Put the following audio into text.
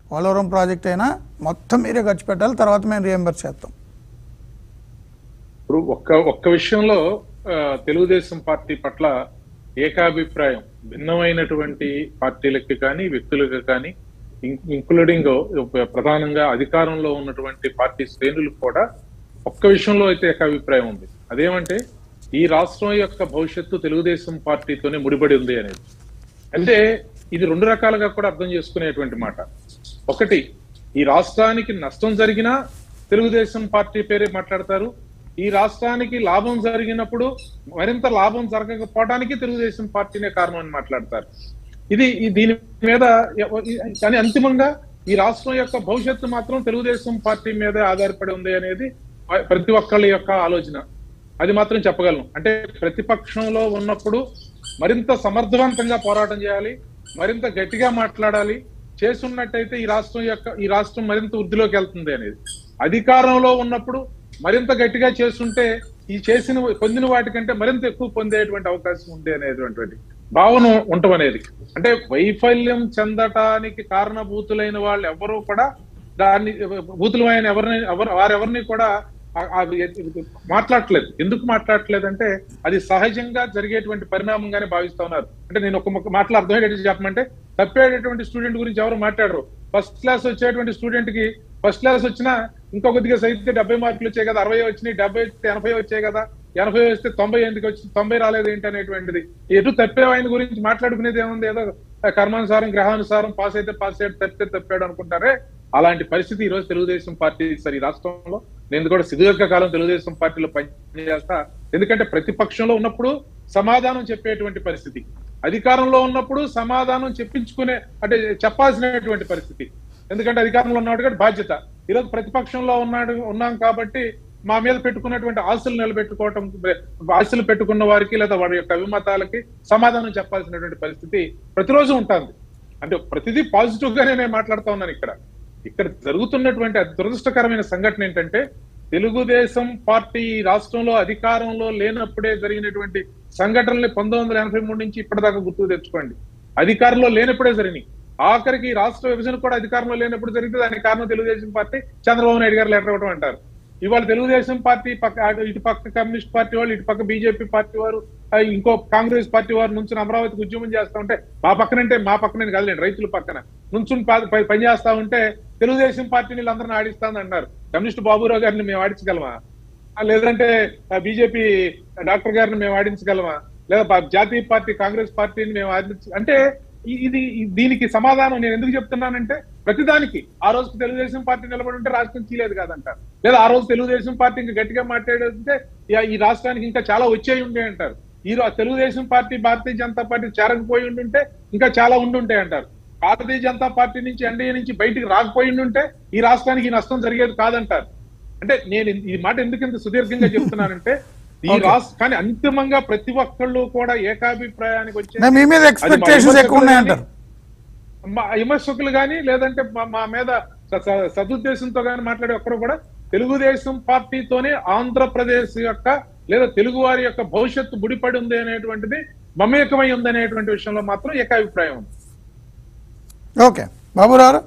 Polavaram project అయినా మొత్తం మీరే ఖర్చు పెట్టాలి తర్వాత మేము రియంబర్స్ చేస్తాం ఇప్పుడు ఒక్క ఒక్క విషయంలో ఆ, తెలుగుదేశం పార్టీ పట్ల ఏకాభిప్రాయం భిన్నమైనటువంటి పార్టీలకి కానీ వ్యక్తులకు కానీ ఇన్- ఇంక్లూడింగ్ ప్రధానంగా అధికారంలో ఉన్నటువంటి పార్టీ శ్రేణులకు కూడా ఒక్క విషయంలో అయితే ఏకాభిప్రాయం ఉంది అదేమంటే ఈ రాష్ట్రం యొక్క భవిష్యత్తు తెలుగుదేశం పార్టీతోనే ముడిపడి ఉంది అనేది అంటే ఇది రెండు రకాలుగా కూడా అర్థం చేసుకునేటువంటి మాట ఒకటి ఈ రాష్ట్రానికి నష్టం జరిగినా తెలుగుదేశం పార్టీ పేరే మాట్లాడతారు ఈ రాష్ట్రానికి లాభం జరిగినప్పుడు మరింత లాభం జరగకపోవడానికి తెలుగుదేశం పార్టీనే కారణం అని మాట్లాడతారు ఇది ఈ దీని మీద ఎవ- ఈ- కానీ అంతిమంగా ఈ రాష్ట్రం యొక్క భవిష్యత్తు మాత్రం తెలుగుదేశం పార్టీ మీదే ఆధారపడి ఉంది అనేది ప్రతి ఒక్కళ్ళ యొక్క ఆలోచన అది మాత్రం చెప్పగలను అంటే ప్రతిపక్షంలో ఉన్నప్పుడు మరింత సమర్థవంతంగా పోరాటం చేయాలి మరింత గట్టిగా మాట్లాడాలి చేస్తున్నట్టయితే ఈ రాష్ట్రం యొక్క ఈ రాష్ట్రం మరింత వృద్ధిలోకి వెళ్తుంది అనేది అధికారంలో ఉన్నప్పుడు మరింత గట్టిగా చేస్తుంటే ఈ చేసిన పొందిన వాటికంటే మరింత ఎక్కువ పొందేటువంటి అవకాశం ఉంది అనేటువంటి భావన ఉండటం అనేది అంటే వైఫల్యం చెందటానికి కారణభూతులైన వాళ్ళు ఎవరు కూడా దాన్ని భూతులమైన ఎవరిని ఎవరు వారెవరిని కూడా ఆ- ఆ మాట్లాడట్లేదు ఎందుకు మాట్లాడట్లేదు అంటే అది సహజంగా జరిగేటువంటి పరిణామంగానే భావిస్తా ఉన్నారు అంటే నేను ఒక మొక్క మాటలు అర్థమయ్యేటట్టు చెప్పమంటే తప్పేటటువంటి స్టూడెంట్ గురించి ఎవరు మాట్లాడరు ఫస్ట్ క్లాస్ వచ్చేటువంటి స్టూడెంట్ కి ఫస్ట్ క్లాస్ వచ్చినా ఇంకో కొద్దిగా చదివితే డెబ్బై మార్కులు వచ్చాయి కదా అరవై వచ్చినాయి డెబ్బై వస్తే ఎనభై వచ్చాయి కదా ఎనభై వస్తే తొంభై ఎందుకు వచ్చి తొంభై రాలేదు ఏంటి అనేటువంటిది ఎటు తప్పే ఆయన గురించి మాట్లాడుకునేది ఏముంది ఏదో కర్మానుసారం గ్రహానుసారం పాస్ అయితే పాస్ అయ్యాడు తప్పితే తప్పాడు అనుకుంటారే అలాంటి పరిస్థితి ఈ రోజు తెలుగుదేశం పార్టీ సరే ఈ రాష్ట్రంలో నేను కూడా సుదీర్ఘ కాలం తెలుగుదేశం పార్టీలో పనిచేస్తా ఎందుకంటే ప్రతిపక్షంలో ఉన్నప్పుడు సమాధానం చెప్పేటువంటి పరిస్థితి అధికారంలో ఉన్నప్పుడు సమాధానం చెప్పించుకునే అంటే చెప్పాల్సినటువంటి పరిస్థితి ఎందుకంటే అధికారంలో ఉన్నాడు కాబట్టి బాధ్యత ఈరోజు ప్రతిపక్షంలో ఉన్నాడు ఉన్నాం కాబట్టి మా మీద పెట్టుకున్నటువంటి ఆశలు నిలబెట్టుకోవటం ఆశలు పెట్టుకున్న వారికి లేదా వారి యొక్క అభిమతాలకి సమాధానం చెప్పాల్సినటువంటి పరిస్థితి ప్రతిరోజు ఉంటుంది అంటే ప్రతిదీ పాజిటివ్ గానే నేను మాట్లాడుతా ఉన్నాను ఇక్కడ ఇక్కడ జరుగుతున్నటువంటి అతి దురదృష్టకరమైన సంఘటన ఏంటంటే తెలుగుదేశం పార్టీ ఈ రాష్ట్రంలో అధికారంలో లేనప్పుడే జరిగినటువంటి సంఘటనల్ని పంతొమ్మిది వందల ఎనభై మూడు నుంచి ఇప్పటిదాకా గుర్తు తెచ్చుకోండి అధికారంలో లేనప్పుడే జరిగినాయి ఆఖరికి ఈ రాష్ట్ర విభజన కూడా అధికారంలో లేనప్పుడు జరిగితే దానికి కారణం తెలుగుదేశం పార్టీ చంద్రబాబు నాయుడు గారు లెటర్ ఇవ్వడం అంటారు ఇవాళ తెలుగుదేశం పార్టీ పక్క అటు- ఇటు పక్క కమ్యూనిస్ట్ పార్టీ వాళ్ళు ఇటు పక్క బీజేపీ పార్టీ వారు ఆ, ఇంకో కాంగ్రెస్ పార్టీ వారు నుంచి అమరావతికి ఉద్యమం చేస్తా ఉంటే మా పక్కనంటే మా పక్కన కాదులేండి రైతుల పక్కన నుంచుని ప- ప- పని చేస్తా ఉంటే తెలుగుదేశం పార్టీని వీళ్ళందరినీ ఆడిస్తాను అన్నారు కమ్యూనిస్ట్ బాబురావు గారిని మేము ఆడించగలమా ఆ, లేదంటే బీజేపీ డాక్టర్ గారిని మేము ఆడించగలమా లేదా పా- జాతీయ పార్టీ కాంగ్రెస్ పార్టీని మేము ఆడించ అంటే ఈ- ఇది ఈ- దీనికి సమాధానం నేను ఎందుకు చెప్తున్నానంటే ప్రతిదానికి ఆ రోజు తెలుగుదేశం పార్టీ నిలబడి ఉంటే రాష్ట్రం చీలేదు కాదంటారు లేదా ఆ రోజు తెలుగుదేశం పార్టీ ఇంకా గట్టిగా మాట్లాడితే ఈ- ఈ రాష్ట్రానికి ఇంకా చాలా వచ్చేయి ఉండే అంటారు ఈ రో- తెలుగుదేశం పార్టీ భారతీయ జనతా పార్టీ చేరకపోయి ఉండుంటే ఇంకా చాలా ఉండుంటాయి అంటారు భారతీయ జనతా పార్టీ నుంచి ఎన్డీఏ నుంచి బయటికి రాకపోయి ఉండుంటే ఈ రాష్ట్రానికి ఈ నష్టం జరిగేది కాదంటారు అంటే నేను ఇన్- ఈ మాట ఎందుకు ఇంత సుదీర్ఘంగా చెప్తున్నానంటే ఈ Okay. రాష్ట్ర కానీ అంతిమంగా ప్రతి ఒక్కళ్ళు కూడా ఏకాభిప్రాయానికి వచ్చే మీ మీద అది మా ఎక్స్పెక్టేషన్స్ ఎక్కువ ఉన్నాయంటారు మా విమర్శకులు కానీ లేదంటే మా- మా మీద స- స- సదుద్దేశంతో కానీ మాట్లాడే ఒక్కరు కూడా తెలుగుదేశం పార్టీతోనే ఆంధ్రప్రదేశ్ యొక్క లేదా తెలుగు వారి యొక్క భవిష్యత్తు ముడిపడి ఉంది అనేటువంటిది మమేకమై ఉంది అనేటువంటి విషయంలో మాత్రం ఏకాభిప్రాయం ఉంది ఓకే బాబురావు